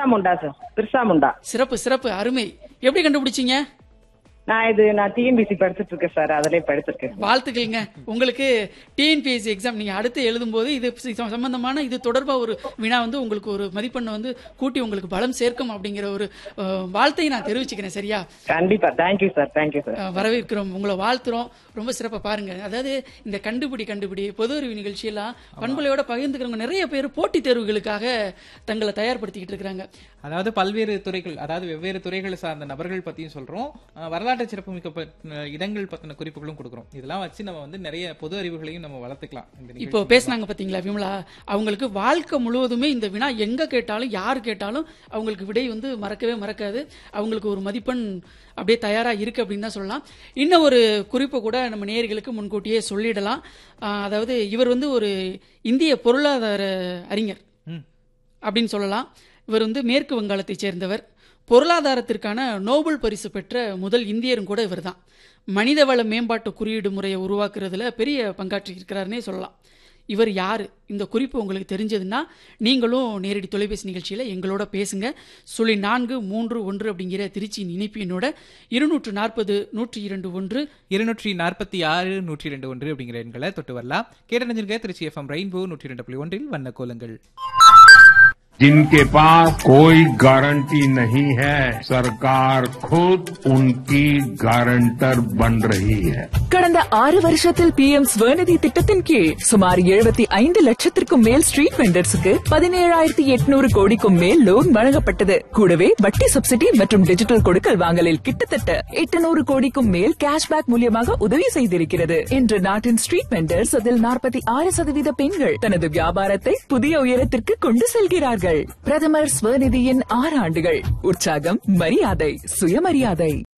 Birsa Munda sir Birsa Munda சிறப்பு சிறப்பு அருமை எப்படி கண்டுபிடிச்சீங்க நான் இது நான் டிஎன்பிசி படிச்சிட்டு இருக்கேன் சார் அதிலே படிச்சிருக்கேன் வாழ்த்துக்கள்ங்க உங்களுக்கு டிஎன்பிஎஸ்சி எக்ஸாம் நீங்க அடுத்து எழுதும்போது இது ச- சம்பந்தமான இது தொடர்பா ஒரு வினா வந்து உங்களுக்கு ஒரு மதிப்பெண்ணை வந்து கூட்டி உங்களுக்கு பலம் சேர்க்கும் அப்படிங்கிற ஒரு அஹ், வாழ்த்தை நான் தெரிவிச்சுக்கிறேன் சரியா கண்டிப்பா தேங்க்யூ சார் தேங்க்யூ சார் அஹ், வரவேற்கிறோம் உங்களை வாழ்த்துறோம் ரொம்ப சிறப்பா பாருங்க அதாவது இந்த கண்டுபிடி கண்டுபிடி பொது அறிவு நிகழ்ச்சியெல்லாம் பண்புலையோட பகிர்ந்துக்கிறவங்க நிறைய பேர் போட்டித் தேர்வுகளுக்காக தங்களை தயார்படுத்திக்கிட்டு இருக்கிறாங்க அதாவது பல்வேறு துறைகள் அதாவது வெவ்வேறு துறைகளை சார்ந்த நபர்கள் பத்தியும் சொல்றோம் அஹ் வரலாற்று சிறப்புமிக்க ப- இடங்கள் பத்தின குறிப்புகளும் கொடுக்குறோம் இதெல்லாம் வச்சு நம்ம வந்து நிறைய பொது அறிவுகளையும் நம்ம வளர்த்துக்கலாம் இந்த நிகழ்ச்சி இப்போ பேசுனாங்க பாத்தீங்களா விமலா அவங்களுக்கு வாழ்க்கை முழுவதுமே இந்த வினா எங்க கேட்டாலும் யார் கேட்டாலும் அவங்களுக்கு விடை வந்து மறக்கவே மறக்காது அவங்களுக்கு ஒரு மதிப்பெண் அப்படியே தயாரா இருக்கு அப்படின்னு தான் சொல்லலாம் இன்னும் ஒரு குறிப்பு கூட நம்ம நேயர்களுக்கு முன்கூட்டியே சொல்லிடலாம் ஆஹ் அதாவது இவர் வந்து ஒரு இந்திய பொருளாதார அறிஞர் ம். அப்படின்னு சொல்லலாம் இவர் வந்து மேற்கு வங்காளத்தைச் சேர்ந்தவர் பொருளாதாரத்திற்கான நோபல் பரிசு பெற்ற முதல் இந்தியரும் கூட இவர்தான் மனிதவள மேம்பாட்டு குறியீடு முறையை உருவாக்குறதுல பெரிய பங்காற்றி இருக்கிறாருன்னே சொல்லலாம் இவர் யாரு இந்த குறிப்பு உங்களுக்கு தெரிஞ்சதுன்னா நீங்களும் நேரடி தொலைபேசி நிகழ்ச்சியில் எங்களோட பேசுங்க சுழி நான்கு மூன்று ஒன்று அப்படிங்கிற திருச்சியின் இணைப்பு எண்ணோட இருநூற்று நாற்பது நூற்றி இரண்டு ஒன்று இருநூற்றி நாற்பத்தி ஆறு நூற்றி ரெண்டு ஒன்று அப்படிங்கிற எண்களை தொட்டு வரலாம் கேட்டணிஞ்சிருக்க திருச்சி எஃப்எம் ரெயின்போ நூற்றி ரெண்டு புள்ளி ஒன்றில் வண்ண கோலங்கள் जिनके पास कोई गारंटी नहीं है सरकार खुद उनकी गारंटर बन रही है கடந்த ஆறு வருஷத்தில் பி எம் ஸ்வநிதி திட்டத்தின் கீழ் சுமார் எழுபத்தி ஐந்து லட்சத்திற்கும் மேல் ஸ்ட்ரீட் வெண்டர்ஸுக்கு பதினேழாயிரத்தி எட்நூறு கோடிக்கும் மேல் லோன் வழங்கப்பட்டது கூடவே வட்டி சப்சிடி மற்றும் டிஜிட்டல் கொடுக்கல் வாங்கலில் கிட்டத்தட்ட எட்டுநூறு கோடிக்கும் மேல் கேஷ்பேக் மூலியமாக உதவி செய்திருக்கிறது இன்று நாட்டின் ஸ்ட்ரீட் வெண்டர்ஸ் அதில் நாற்பத்தி ஆறு சதவீத பெண்கள் தனது வியாபாரத்தை புதிய உயரத்திற்கு கொண்டு செல்கிறார்கள் பிரதமர் ஸ்வநிதியின் ஆறு ஆண்டுகள் உற்சாகம் மரியாதை சுயமரியாதை